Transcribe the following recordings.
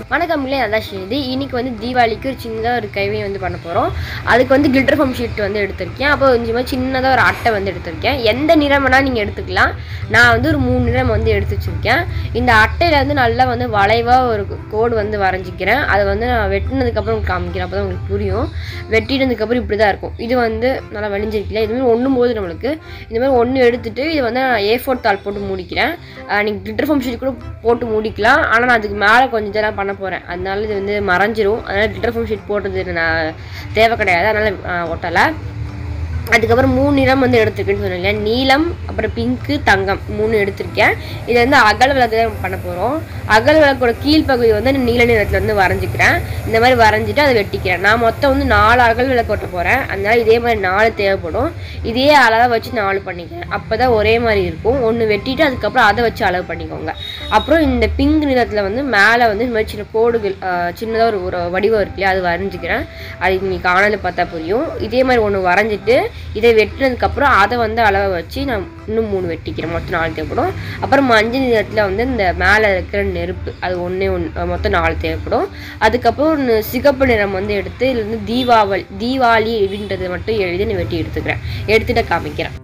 வணக்கம் இல்லை நல்லா ஸ்ரீநிதி இன்னைக்கு வந்து தீபாவளிக்கு ஒரு சின்னதாக ஒரு கைவை வந்து பண்ண போகிறோம் அதுக்கு வந்து கிளிட்டர் ஃபோம் ஷீட் வந்து எடுத்திருக்கேன் அப்போ கொஞ்சமாக சின்னதாக ஒரு அட்டை வந்து எடுத்திருக்கேன் எந்த நிறம் வேணால் நீங்கள் எடுத்துக்கலாம் நான் வந்து ஒரு மூணு நிறம் வந்து எடுத்து வச்சுருக்கேன் இந்த அட்டையில் வந்து நல்லா வந்து வளைவாக ஒரு கோடு வந்து வரைஞ்சிக்கிறேன் அதை வந்து நான் வெட்டினதுக்கப்புறம் காமிக்கிறேன் அப்போ தான் உங்களுக்கு புரியும் வெட்டினதுக்கப்புறம் இப்படி தான் இருக்கும் இது வந்து நல்லா வலிஞ்சிருக்கல இது மாதிரி ஒன்றும் போது நம்மளுக்கு இந்த மாதிரி ஒன்று எடுத்துட்டு இதை வந்து நான் ஏ ஃபோர் தாள் போட்டு மூடிக்கிறேன் நீங்கள் கிளிட்டர் ஃபோம் ஷீட் கூட போட்டு மூடிக்கலாம் ஆனால் நான் அதுக்கு மேலே கொஞ்சம் இதெல்லாம் பண்ண போகிறேன் அதனால இது வந்து மறைஞ்சிரும் அதனால் கிளிட்டர் ஃபோம் ஷீட் போட்டது நான் தேவை கிடையாது அதனால் ஒட்டலை அதுக்கப்புறம் மூணு நிறம் வந்து எடுத்திருக்கேன்னு சொன்னேன் இல்லையா நீலம் அப்புறம் பிங்க்கு தங்கம் மூணு எடுத்திருக்கேன் இது வந்து அகல் விளக்கு தான் பண்ண போகிறோம் அகல் விளக்கோட கீழ்ப்பகுதி வந்து நான் நீல நிறத்தில் வந்து வரைஞ்சிக்கிறேன் இந்த மாதிரி வரைஞ்சிட்டு அதை வெட்டிக்கிறேன் நான் மொத்தம் வந்து நாலு அகல் விளக்கு ஒட்ட போகிறேன் அதனால இதே மாதிரி நாலு தேவைப்படும் இதே அளவை வச்சு நாலு பண்ணிக்கிறேன் அப்போ தான் ஒரே மாதிரி இருக்கும் ஒன்று வெட்டிட்டு அதுக்கப்புறம் அதை வச்சு அளவு பண்ணிக்கோங்க அப்புறம் இந்த பிங்க் நிறத்தில் வந்து மேலே வந்து இந்த மாதிரி சின்ன கோடுகள் சின்னதாக ஒரு ஒரு வடிவம் இருக்கு இல்லையா அது வரைஞ்சிக்கிறேன் அது நீங்கள் காணல பார்த்தா புரியும் இதே மாதிரி ஒன்று வரைஞ்சிட்டு இதை வெட்டினதுக்கப்புறம் அதை வந்து அளவை வச்சு நான் இன்னும் மூணு வெட்டிக்கிறேன் மொத்தம் நாலு தேவைப்படும் அப்புறம் மஞ்சள் நிறத்தில் வந்து இந்த மேலே இருக்கிற நெருப்பு அது ஒன்றே ஒன்று மொத்தம் நாலு தேவைப்படும் அதுக்கப்புறம் ஒன்று சிகப்பு நிறம் வந்து எடுத்து இதில் வந்து தீபாவளி தீபாவளி அப்படின்றத மட்டும் எழுதி நான் வெட்டி எடுத்துக்கிறேன் எடுத்துகிட்டு காமிக்கிறேன்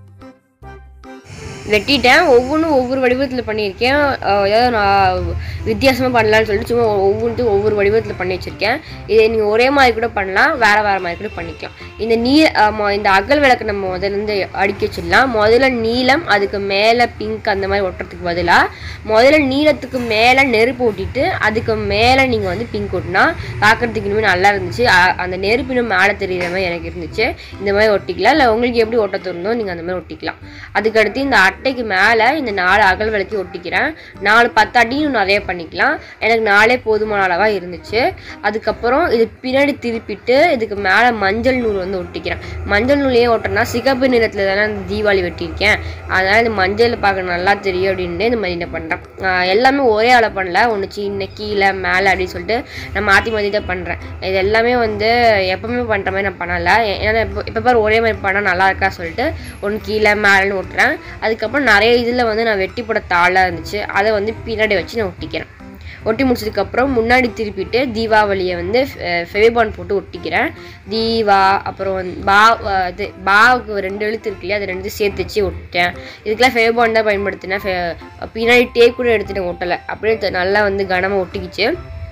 வெட்டிட்டேன் ஒவ்வொன்றும் ஒவ்வொரு வடிவத்தில் பண்ணியிருக்கேன் அஹ் ஏதாவது நான் வித்தியாசமாக பண்ணலான்னு சொல்லிட்டு சும்மா ஒவ்வொன்றுக்கும் ஒவ்வொரு வடிவத்தில் பண்ணி வச்சுருக்கேன் இதை நீங்கள் ஒரே மாதிரி கூட பண்ணலாம் வேறு வேறு மாதிரி கூட பண்ணிக்கலாம் இந்த நீ அஹ் மொ- இந்த அகல் விளக்கு நம்ம முதல்ல இருந்து அடுக்கி வச்சிடலாம் முதல்ல நீலம் அதுக்கு மேலே பிங்க் அந்த மாதிரி ஒட்டுறதுக்கு பதிலாக முதல்ல நீலத்துக்கு மேலே நெருப்பு ஓட்டிட்டு அதுக்கு மேலே நீங்கள் வந்து பிங்க் ஓட்டினா பார்க்குறதுக்கு இனிமேல் நல்லா இருந்துச்சு அ- அந்த நெருப்பு இன்னும் மேலே தெரியுற மாதிரி எனக்கு இருந்துச்சு இந்த மாதிரி ஒட்டிக்கலாம் இல்லை உங்களுக்கு எப்படி ஒட்ட தோணுதோ நீங்கள் அந்த மாதிரி ஒட்டிக்கலாம் அதுக்கடுத்து இந்த அட்டைக்கு மேலே இந்த நாலு அகல் விளக்கி ஒட்டிக்கிறேன் நாலு பத்து அடியும் நிறைய பண்ணிக்கலாம் எனக்கு நாலே போதுமான அளவாக இருந்துச்சு அதுக்கப்புறம் இது பின்னாடி திருப்பிட்டு இதுக்கு மேலே மஞ்சள் நூல் வந்து ஒட்டிக்கிறேன் மஞ்சள் நூல் ஏன் ஒட்டுறேன்னா சிகப்பு நிறத்தில் தானே இந்த தீபாவளி வெட்டியிருக்கேன் அதனால் இந்த மஞ்சள் பார்க்க நல்லா தெரியும் அப்படின்ட்டு இந்த மாதிரி நான் பண்ணுறேன் எல்லாமே ஒரே அளவு பண்ணல ஒன்று சின்ன கீழே மேலே அப்படின்னு சொல்லிட்டு நான் மாற்றி மாற்றி தான் பண்ணுறேன் இது எல்லாமே வந்து எப்பவுமே பண்ணுற மாதிரி நான் பண்ணலை ஏன்னா இப்போ இப்போ பாரு ஒரே மாதிரி பண்ணால் நல்லா இருக்கா சொல்லிட்டு ஒன்று கீழே மேலேன்னு ஒட்டுறேன் அதுக்கப்புறம் நிறைய இதில் வந்து நான் வெட்டி போட தாளாக இருந்துச்சு அதை வந்து பின்னாடி வச்சு நான் ஒட்டிக்கிறேன் ஒட்டி முடிச்சதுக்கப்புறம் முன்னாடி திருப்பிட்டு தீபாவளியை வந்து ஃபெவிபான் போட்டு ஒட்டிக்கிறேன் தீவா அப்புறம் வந்து பா அஹ் இது பாவுக்கு ரெண்டு எழுத்து இருக்கு இல்லையா அது ரெண்டு சேர்த்து வச்சு ஒட்டிட்டேன் இதுக்கெல்லாம் ஃபெவிபான் தான் பயன்படுத்தினேன் ஃபெ- பின்னாடி டேப் கூட எடுத்துட்டேன் ஒட்டலை அப்படியே த- நல்லா வந்து கனமாக ஒட்டிக்கிச்சு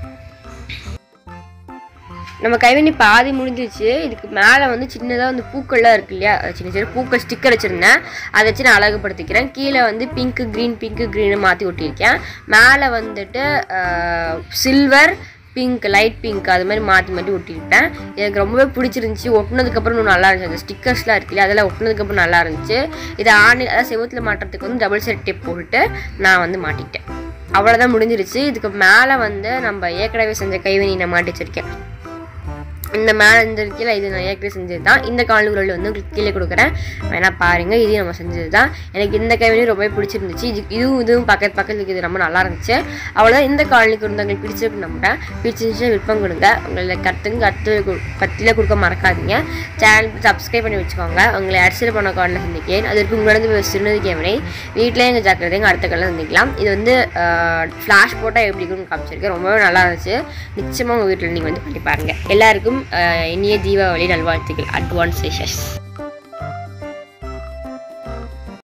நம்ம கைவினி பாதி முடிஞ்சிருச்சு இதுக்கு மேலே வந்து சின்னதாக வந்து பூக்கள்லாம் இருக்கு இல்லையா அது சின்ன சின்ன பூக்கள் ஸ்டிக்கர் வச்சுருந்தேன் அதை வச்சு நான் அழகுபடுத்திக்கிறேன் கீழே வந்து பிங்க்கு க்ரீன் பிங்க்கு க்ரீனு மாற்றி ஒட்டியிருக்கேன் மேலே வந்துட்டு சில்வர் பிங்க் லைட் பிங்க் அது மாதிரி மாற்றி மாற்றி ஒட்டியிருப்பேன் எனக்கு ரொம்பவே பிடிச்சிருந்துச்சி ஒட்டினதுக்கப்புறம் இன்னும் நல்லா இருந்துச்சு அந்த ஸ்டிக்கர்ஸ்லாம் இருக்கு இல்லையா அதெல்லாம் ஒட்டினதுக்கப்புறம் நல்லா இருந்துச்சு இதை ஆணி அதாவது செவத்தில் மாட்டுறதுக்கு வந்து டபுள் சைட் டேப் போட்டுட்டு நான் வந்து மாட்டிக்கிட்டேன் அவ்வளோதான் முடிஞ்சிருச்சு இதுக்கு மேலே வந்து நம்ம ஏற்கனவே செஞ்ச கைவினை நான் மாட்டி வச்சிருக்கேன் இந்த மேலே இந்த கீழே இது நான் ஏற்கனவே செஞ்சது தான் இந்த காணொலிகள் வந்து உங்களுக்கு கீழே கொடுக்குறேன் வேணா பாருங்க இதையும் நம்ம செஞ்சது தான் எனக்கு இந்த கைவினையும் ரொம்பவே பிடிச்சிருந்துச்சு இது இதுவும் இதுவும் பக்கத்து பக்கத்தில் இருக்குது ரொம்ப நல்லா இருந்துச்சு அவ்வளோதான் இந்த காணொலிக்கு வந்து உங்களுக்கு பிடிச்சிருக்கு நம்புறேன் பிடிச்சிருந்துச்சு விருப்பம் கொடுங்க உங்களை கருத்துங்க கருத்து கு- பத்தியில் கொடுக்க மறக்காதீங்க சேனல் சப்ஸ்கிரைப் பண்ணி வச்சுக்கோங்க உங்களை அடிச்சல் பண்ண காலில் சந்திக்கிறேன் அதற்கு உங்களது சின்னது கேமரை வீட்டிலே எங்கள் ஜாக்கிரதைங்க அடுத்த காலில் சந்திக்கலாம் இது வந்து ஃப்ளாஷ் போட்டால் எப்படி இருக்குன்னு காமிச்சிருக்கேன் ரொம்பவே நல்லா இருந்துச்சு நிச்சயமாக உங்கள் வீட்டில் நீங்கள் வந்து பண்ணி பாருங்கள் எல்லாருக்கும் ஆஹ் இனிய தீபாவளி நல்வாழ்த்துக்கள் அட்வான்ஸ் விஷஸ்